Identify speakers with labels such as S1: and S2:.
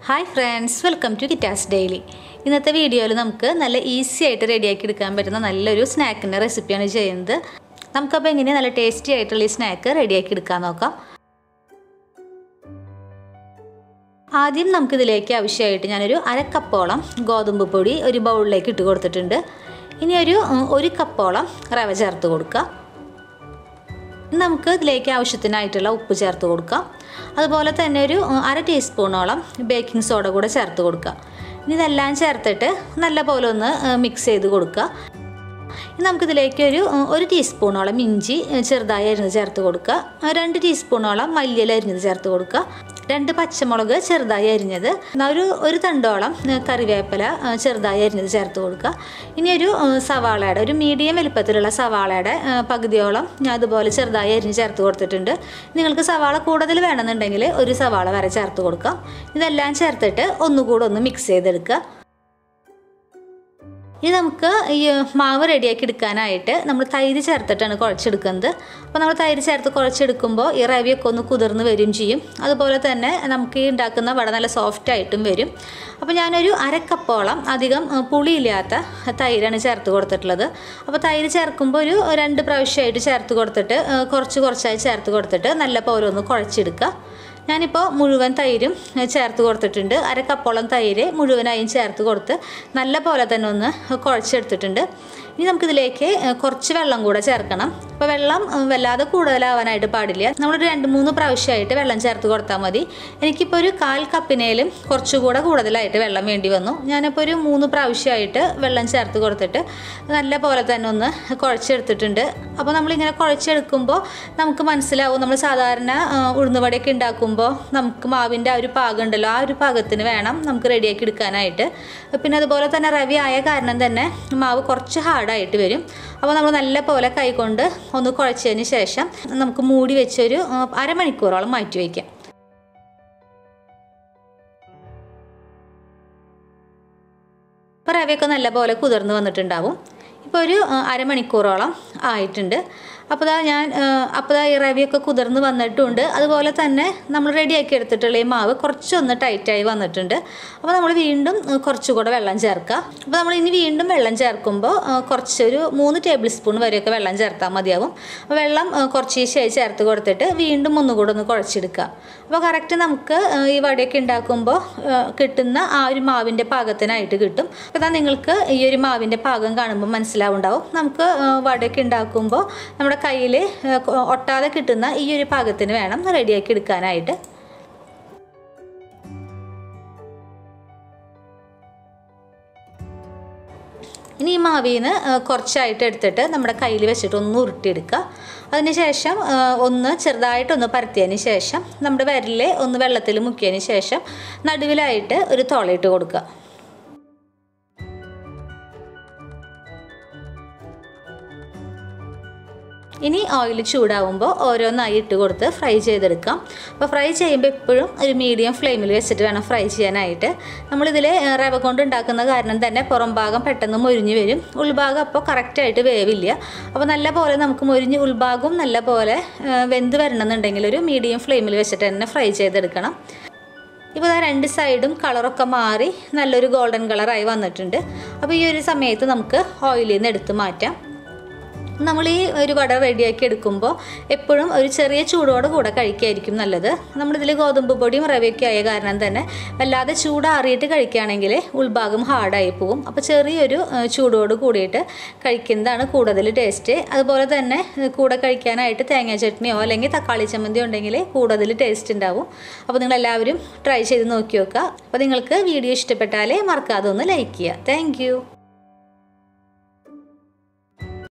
S1: hi friends welcome to കിറ്റാസ് daily ഇന്നത്തെ വീഡിയോയിൽ നമുക്ക് നല്ല ഈസി ആയിട്ട് റെഡിയാക്കി എടുക്കാൻ പറ്റുന്ന നല്ലൊരു സ്നാക്കിൻ്റെ റെസിപ്പിയാണ് ചെയ്യുന്നത് നമുക്കപ്പോൾ എങ്ങനെ നല്ല ടേസ്റ്റി ആയിട്ടുള്ള ഈ സ്നാക്ക് റെഡിയാക്കി എടുക്കാൻ നോക്കാം ആദ്യം നമുക്കിതിലേക്ക് ആവശ്യമായിട്ട് ഞാനൊരു അര കപ്പോളം ഗോതമ്പ് പൊടി ഒരു ബൗളിലേക്ക് ഇട്ട് കൊടുത്തിട്ടുണ്ട് ഇനി ഒരു ഒരു കപ്പോളം റവ ചേർത്ത് കൊടുക്കുക നമുക്ക് ഇതിലേക്ക് ആവശ്യത്തിനായിട്ടുള്ള ഉപ്പ് ചേർത്ത് കൊടുക്കാം അതുപോലെ തന്നെ ഒരു അര ടീസ്പൂണോളം ബേക്കിംഗ് സോഡ കൂടെ ചേർത്ത് കൊടുക്കുക ഇനി ഇതെല്ലാം ചേർത്തിട്ട് നല്ല പോലെ ഒന്ന് മിക്സ് ചെയ്ത് കൊടുക്കുക ഇനി നമുക്കിതിലേക്ക് ഒരു ഒരു ടീസ്പൂണോളം ഇഞ്ചി ചെറുതായി അരിഞ്ഞത് ചേർത്ത് കൊടുക്കുക രണ്ട് ടീസ്പൂണോളം മല്ലിയില അരിഞ്ഞത് ചേർത്ത് കൊടുക്കുക രണ്ട് പച്ചമുളക് ചെറുതായി അരിഞ്ഞത് ഒരു ഒരു തണ്ടോളം കറിവേപ്പില ചെറുതായി അരിഞ്ഞത് ചേർത്ത് കൊടുക്കുക ഇനി ഒരു സവാളയുടെ ഒരു മീഡിയം വലുപ്പത്തിലുള്ള സവാളയുടെ പകുതിയോളം ഞാൻ അതുപോലെ ചെറുതായി അരിഞ്ഞ് ചേർത്ത് കൊടുത്തിട്ടുണ്ട് നിങ്ങൾക്ക് സവാള കൂടുതൽ വേണമെന്നുണ്ടെങ്കിൽ ഒരു സവാള വരെ ചേർത്ത് കൊടുക്കാം ഇതെല്ലാം ചേർത്തിട്ട് ഒന്നുകൂടെ ഒന്ന് മിക്സ് ചെയ്തെടുക്കുക ഇനി നമുക്ക് ഈ മാവ് റെഡിയാക്കി എടുക്കാനായിട്ട് നമ്മൾ തൈര് ചേർത്തിട്ടാണ് കുഴച്ചെടുക്കുന്നത് അപ്പോൾ നമ്മൾ തൈര് ചേർത്ത് കുഴച്ചെടുക്കുമ്പോൾ ഈ റവിയൊക്കെ ഒന്ന് കുതിർന്ന് വരും ചെയ്യും അതുപോലെ തന്നെ നമുക്ക് ഈ ഉണ്ടാക്കുന്ന വട നല്ല സോഫ്റ്റ് ആയിട്ടും വരും അപ്പോൾ ഞാനൊരു അരക്കപ്പോളം അധികം പുളിയില്ലാത്ത തൈരാണ് ചേർത്ത് കൊടുത്തിട്ടുള്ളത് അപ്പോൾ തൈര് ചേർക്കുമ്പോൾ ഒരു രണ്ട് പ്രാവശ്യമായിട്ട് ചേർത്ത് കൊടുത്തിട്ട് കുറച്ച് കുറച്ചായി ചേർത്ത് കൊടുത്തിട്ട് നല്ല പോലെ ഒന്ന് കുഴച്ചെടുക്കുക ഞാനിപ്പോൾ മുഴുവൻ തൈരും ചേർത്ത് കൊടുത്തിട്ടുണ്ട് അര കപ്പോളം തൈര് മുഴുവനായും ചേർത്ത് കൊടുത്ത് നല്ല പോലെ തന്നെ ഒന്ന് കുഴച്ചെടുത്തിട്ടുണ്ട് ഇനി നമുക്കിതിലേക്ക് കുറച്ച് വെള്ളം കൂടെ ചേർക്കണം അപ്പോൾ വെള്ളം വല്ലാതെ കൂടുതലാവാനായിട്ട് പാടില്ല നമ്മളൊരു രണ്ട് മൂന്ന് പ്രാവശ്യമായിട്ട് വെള്ളം ചേർത്ത് കൊടുത്താൽ മതി എനിക്കിപ്പോൾ ഒരു കാൽ കപ്പിനേലും കുറച്ചുകൂടെ കൂടുതലായിട്ട് വെള്ളം വേണ്ടി വന്നു ഞാനിപ്പോൾ ഒരു മൂന്ന് പ്രാവശ്യമായിട്ട് വെള്ളം ചേർത്ത് കൊടുത്തിട്ട് നല്ല പോലെ തന്നെ ഒന്ന് കുഴച്ചെടുത്തിട്ടുണ്ട് അപ്പോൾ നമ്മളിങ്ങനെ കുഴച്ചെടുക്കുമ്പോൾ നമുക്ക് മനസ്സിലാവും നമ്മൾ സാധാരണ ഉഴുന്നുവടയൊക്കെ ഉണ്ടാക്കുമ്പോൾ നമുക്ക് മാവിൻ്റെ ആ ഒരു പാകം ഉണ്ടല്ലോ ആ ഒരു പാകത്തിന് വേണം നമുക്ക് റെഡിയാക്കി എടുക്കാനായിട്ട് പിന്നെ അതുപോലെ തന്നെ റവി ആയ കാരണം തന്നെ മാവ് കുറച്ച് ഹാർഡായിട്ട് വരും അപ്പോൾ നമ്മൾ നല്ല പോലെ കൈകൊണ്ട് ഒന്ന് കുഴച്ചതിന് ശേഷം നമുക്ക് മൂടി വെച്ചൊരു അരമണിക്കൂറോളം മാറ്റി വയ്ക്കാം ഇപ്പോൾ റവയൊക്കെ നല്ല പോലെ കുതിർന്ന് വന്നിട്ടുണ്ടാവും ഇപ്പോൾ ഒരു അരമണിക്കൂറോളം ആയിട്ടുണ്ട് അപ്പോൾ ദാ ഞാൻ അപ്പോൾ ദാ ഈ റവിയൊക്കെ കുതിർന്ന് വന്നിട്ടുണ്ട് അതുപോലെ തന്നെ നമ്മൾ റെഡിയാക്കി എടുത്തിട്ടുള്ള ഈ മാവ് കുറച്ചൊന്ന് ടൈറ്റായി വന്നിട്ടുണ്ട് അപ്പോൾ നമ്മൾ വീണ്ടും കുറച്ചുകൂടെ വെള്ളം ചേർക്കുക അപ്പോൾ നമ്മൾ ഇനി വീണ്ടും വെള്ളം ചേർക്കുമ്പോൾ കുറച്ചൊരു മൂന്ന് ടേബിൾ സ്പൂൺ വരെയൊക്കെ വെള്ളം ചേർത്താൽ മതിയാവും വെള്ളം കുറച്ച് ശേഷി ചേർത്ത് കൊടുത്തിട്ട് വീണ്ടും ഒന്നുകൂടെ ഒന്ന് കുഴച്ചെടുക്കുക അപ്പോൾ കറക്റ്റ് നമുക്ക് ഈ വടയൊക്കെ ഉണ്ടാക്കുമ്പോൾ കിട്ടുന്ന ആ ഒരു മാവിൻ്റെ പാകത്തിനായിട്ട് കിട്ടും അപ്പോൾ നിങ്ങൾക്ക് ഈ ഒരു മാവിൻ്റെ പാകം കാണുമ്പോൾ മനസ്സിലാവുണ്ടാവും നമുക്ക് വടയൊക്കെ ഉണ്ടാക്കുമ്പോൾ നമ്മുടെ കയ്യിൽ ഒട്ടാതെ കിട്ടുന്ന ഈ ഒരു പാകത്തിന് വേണം റെഡിയാക്കി എടുക്കാനായിട്ട് ഇനി ഈ മാവിൽ നിന്ന് കുറച്ചായിട്ട് എടുത്തിട്ട് നമ്മുടെ കയ്യിൽ വെച്ചിട്ട് ഒന്ന് ഉരുട്ടിയെടുക്കുക അതിനുശേഷം ഒന്ന് ചെറുതായിട്ടൊന്ന് പരത്തിയതിന് ശേഷം നമ്മുടെ വിരലിൽ ഒന്ന് വെള്ളത്തിൽ മുക്കിയതിന് ശേഷം നടുവിലായിട്ട് ഒരു തുളയിട്ട് കൊടുക്കുക ഇനി ഓയിൽ ചൂടാവുമ്പോൾ ഓരോന്നായി ഇട്ട് കൊടുത്ത് ഫ്രൈ ചെയ്തെടുക്കാം അപ്പോൾ ഫ്രൈ ചെയ്യുമ്പോൾ എപ്പോഴും ഒരു മീഡിയം ഫ്ലെയിമിൽ വെച്ചിട്ട് വേണം ഫ്രൈ ചെയ്യാനായിട്ട് നമ്മളിതിൽ റവ കൊണ്ട് ഉണ്ടാക്കുന്ന കാരണം തന്നെ പുറം ഭാഗം പെട്ടെന്ന് മൊരിഞ്ഞ് വരും ഉൾഭാഗം അപ്പോൾ കറക്റ്റായിട്ട് വേവില്ല അപ്പോൾ നല്ല പോലെ നമുക്ക് മൊരിഞ്ഞ് ഉൾഭാഗവും നല്ല പോലെ വെന്ത് വരണമെന്നുണ്ടെങ്കിൽ ഒരു മീഡിയം ഫ്ലെയിമിൽ വെച്ചിട്ട് തന്നെ ഫ്രൈ ചെയ്തെടുക്കണം ഇപ്പോൾ ആ രണ്ട് സൈഡും കളറൊക്കെ മാറി നല്ലൊരു ഗോൾഡൻ കളറായി വന്നിട്ടുണ്ട് അപ്പോൾ ഈ ഒരു സമയത്ത് നമുക്ക് ഓയിലിൽ നിന്ന് എടുത്ത് മാറ്റാം നമ്മൾ ഈ ഒരു വട റെഡിയാക്കി എടുക്കുമ്പോൾ എപ്പോഴും ഒരു ചെറിയ ചൂടോടെ കൂടെ കഴിക്കുകയായിരിക്കും നല്ലത് നമ്മളിതിൽ ഗോതമ്പ് പൊടിയും റവയൊക്കെ ആയ കാരണം തന്നെ വല്ലാതെ ചൂടാറിയിട്ട് കഴിക്കുകയാണെങ്കിൽ ഉൾഭാഗം ഹാർഡായി പോകും അപ്പോൾ ചെറിയൊരു ചൂടോട് കൂടിയിട്ട് കഴിക്കുന്നതാണ് കൂടുതൽ ടേസ്റ്റ് അതുപോലെ തന്നെ കൂടെ കഴിക്കാനായിട്ട് തേങ്ങ ചട്നിയോ അല്ലെങ്കിൽ തക്കാളി ചമ്മന്തിയോ ഉണ്ടെങ്കിൽ കൂടുതൽ ടേസ്റ്റ് ഉണ്ടാവും അപ്പോൾ നിങ്ങളെല്ലാവരും ട്രൈ ചെയ്ത് നോക്കി നോക്കുക അപ്പോൾ നിങ്ങൾക്ക് വീഡിയോ ഇഷ്ടപ്പെട്ടാൽ മറക്കാതെ ഒന്ന് ലൈക്ക് ചെയ്യുക താങ്ക്